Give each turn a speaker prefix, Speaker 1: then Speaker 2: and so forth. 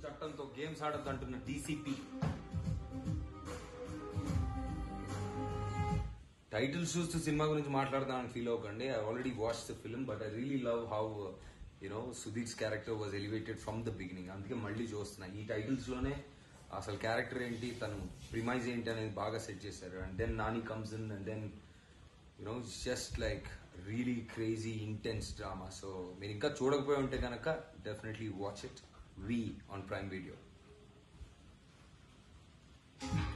Speaker 1: చట్టంతో games ఆడద్దు అంటున్న DCP titles చూస్తూ cinema గురించి మాట్లాడదామని ఫీల్ అవ్వకండి I already watch the film but I really love how you know Sudheer's character was elevated from the beginning అందుకే మళ్ళీ చూస్తున్నా ఈ టైటిల్స్ లోనే అసలు క్యారెక్టర్ ఏంటి తను ప్రిమైజ్ ఏంటి అనేది బాగా సెట్ చేశారు and then Nani comes in and then you know just like really crazy intense drama so మీరు ఇంకా చూడకపోయి ఉంటే కనుక definitely watch it we on Prime video